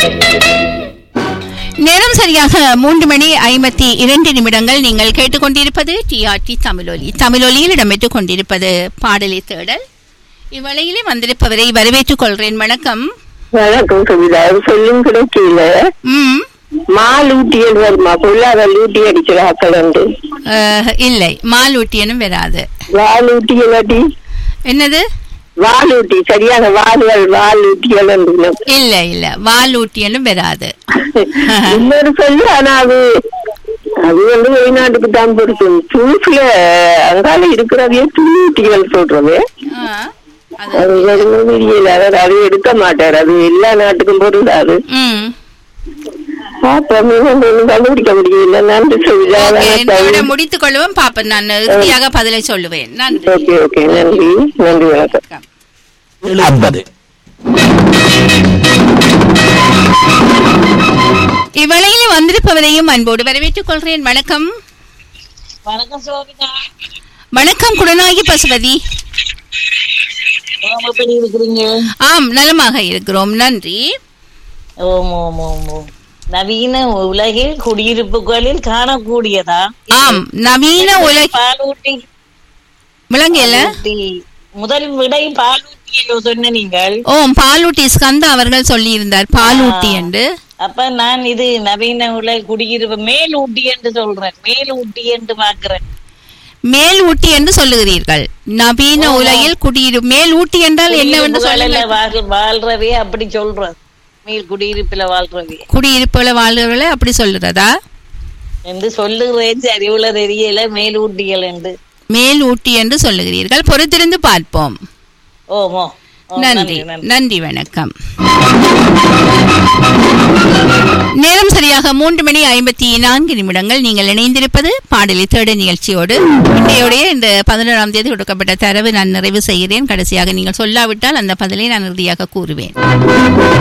நேரம் சரியாக மூன்று மணி ஐம்பத்தி இரண்டு நிமிடங்கள் நீங்கள் கேட்டுக்கொண்டிருப்பது டிஆர்டி தமிழொலி தமிழொலியில் இடம்பெற்றுக் கொண்டிருப்பது பாடலை தேடல் இவ்வளையிலே வந்திருப்பவரை வரவேற்றுக் கொள்கிறேன் வணக்கம் வணக்கம் கவிதா சொல்லும் கிடைக்கல ம் மால் ஊட்டியல் வருமா பொல்லாத ஊட்டி அடிக்கிற ஆக்கள் உண்டு அஹ், இல்லை மாலூட்டியனும் வராது வால் ஊட்டி இல்லாட்டி என்னது வால் ஊட்டி சரியான வால்கள் வால் ஊட்டியல் உண்டு இல்ல இல்ல வாலூட்டியனும் வராது இன்னொரு சொல்லு ஆனா அது அது வந்து வெளிநாட்டுக்கு தான் பொருத்தும் சூஸ்ல அங்கால இருக்கிறதையே துணியூட்டிகள் சொல்றது ஆ, அது அது வரும்போது தெரியல அவர் அது எடுக்க மாட்டார் அது எல்லா நாட்டுக்கும் பொருளாது ம் பாப்போம் ஒன்றும் கண்டுபிடிக்க முடியல நன்றி சொல்லுதா ஓகே, இதோட முடித்துக் கொள்ளுவோம் பாப்பேன் நான் இறுதியாக பதிலை சொல்லுவேன் நன்றி ஓகே ஓகே நன்றி நன்றி வணக்கம் ஐம்பது இவ்வளையில் வந்திருப்பவரையும் அன்போடு வரவேற்றுக் கொள்கிறேன் வணக்கம் வணக்கம் சோபிதா வணக்கம் குணநாயகி பசுபதி ஓம் எப்படி இருக்கிறீங்க ஆம் நலமாக இருக்கிறோம் நன்றி ஓம் ஓம் ஓம் ஓம் நவீன உலகில் குடியிருப்புகளில் காணக்கூடியதா ஆம் நவீன உலக பாலூட்டி விளங்கல ஊட்டி. முதல் விடை பாலூட்டி என்று சொன்ன நீங்கள் ஓம் பாலூட்டி ஸ்கந்தா அவர்கள் சொல்லியிருந்தார் பாலூட்டி என்று அப்ப நான் இது நவீன உலக குடியிருப்பு மேல் ஊட்டி என்று சொல்றேன் மேல் ஊட்டி என்று பாக்குறேன் மேல் ஊட்டி என்று சொல்லுகிறீர்கள் நவீன உலகில் குடியிரு மேல் ஊட்டி என்றால் என்னவென்று சொல்லுங்க வாழ்- வாழ்றவே அப்படி சொல்றேன் மேல் குடியிருப்புல வாழ்றவே குடியிருப்புல வாழ்கிறவர்களை அப்படி சொல்லுறதா என்று சொல்லுறேன் சரி உள்ள தெரியல மேல் ஊட்டிகள் என்று மேல் ஊட்டி என்று சொல்லுகிறீர்கள் பொறுத்திருந்து பார்ப்போம் ஓமோ ஓ, நன்றி நன்றி நன்றி வணக்கம் நேரம் சரியாக மூன்று மணி ஐம்பத்தி நான்கு நிமிடங்கள் நீங்கள் இணைந்திருப்பது பாடலி தேட நிகழ்ச்சியோடு இன்றையோடைய இந்த பதினோராம் தேதி கொடுக்கப்பட்ட தரவு நான் நிறைவு செய்கிறேன் கடைசியாக நீங்கள் சொல்லாவிட்டால் அந்த பதிலை நான் இறுதியாக கூறுவேன்